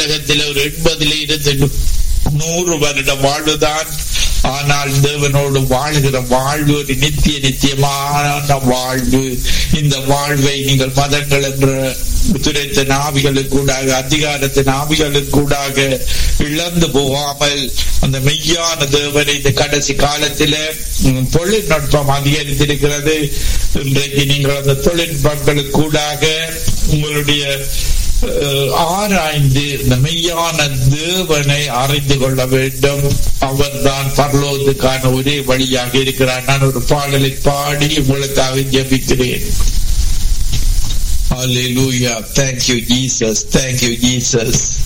உலகத்தில் ஒரு எண்பதிலே இருந்து நூறு வருட வாழ்வுதான் ஆனால் தேவனோடு வாழ்கிற வாழ்வு ஒரு நித்திய நித்தியமான வாழ்வு இந்த வாழ்வை நீங்கள் மதங்கள் என்ற துரைத்த நாவிகளுக்கூடாக அதிகாரத்தின் ஆவிகளுக்கூடாக இழந்து போகாமல் அந்த மெய்யான தேவனை இந்த கடைசி காலத்தில ம், தொழில்நுட்பம் அதிகரித்திருக்கிறது இன்றைக்கு நீங்கள் அந்த தொழில்நுட்பங்களுக்கூடாக உங்களுடைய அஹ், ஆராய்ந்து இந்த மெய்யான தேவனை அறிந்து கொள்ள வேண்டும் அவர்தான் பரலோகத்துக்கான ஒரே வழியாக இருக்கிறார் நான் ஒரு பாடலை பாடி உங்களுக்காக ஜெபிக்கிறேன் Hallelujah. Thank you, Jesus. Thank you, Jesus.